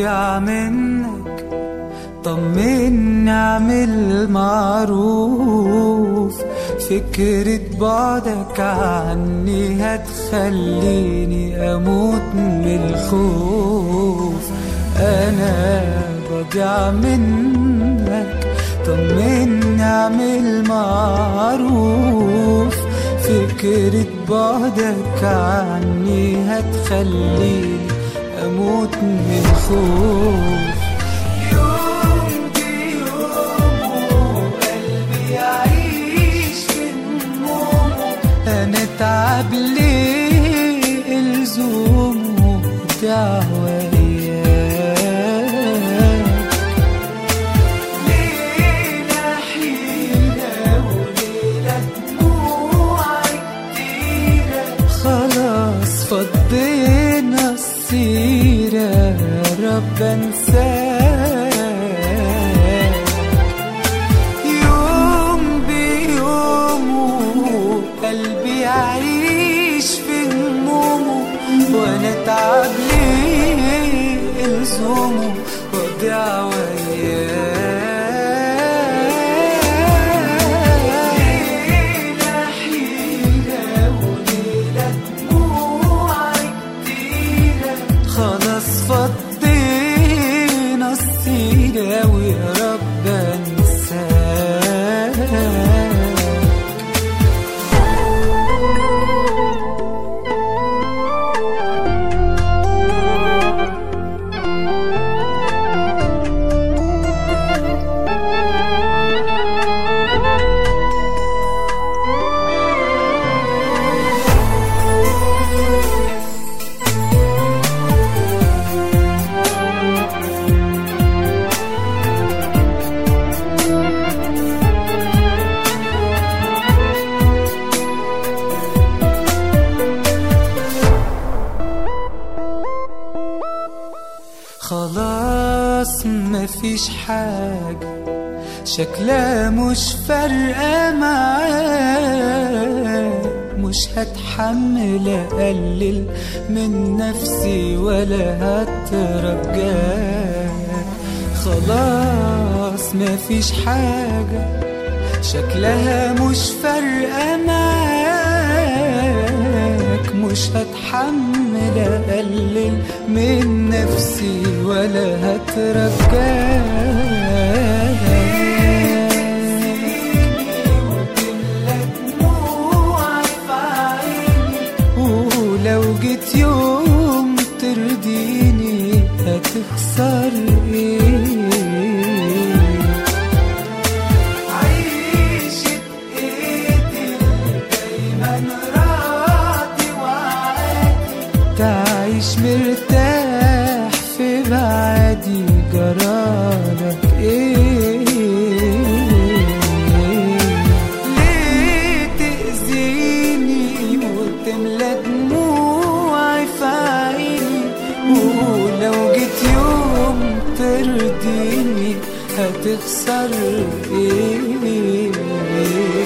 بضيع منك طمني اعمل معروف فكرة بعدك عني هتخليني اموت من الخوف انا بضيع منك طمني اعمل معروف فكرة بعدك عني هتخليني اموت من خوف يوم بيوم قلبي يعيش في همومه هنتعب ليه الزومه دعوة إياك ليلة حيلة وليلة دموع كتيرة خلاص فضينا السيرة يا رب انساك يوم بيومه قلبي يعيش في همومه وانا اتعب ليه الزومه واضيع وياه ليلة حيلة وليلة دموع كتيرة خلاص فضينا السيرة ويا رب انساك خلاص مفيش حاجة شكلها مش فارقة معاه مش هتحمل أقلل من نفسي ولا هترجاه خلاص مفيش حاجة شكلها مش فارقة معاك مش هتحمل أقلل من نفسي ولا هترجاك ولو جيت يوم ترضيني هتخسر ايه عيشة ايدي دايما راضي وعادي تعيش مرتاح في بعدي جرالك ايه ليه تأذيني وتملى دموعي في عيني ولو جيت يوم ترضيني هتخسر ايه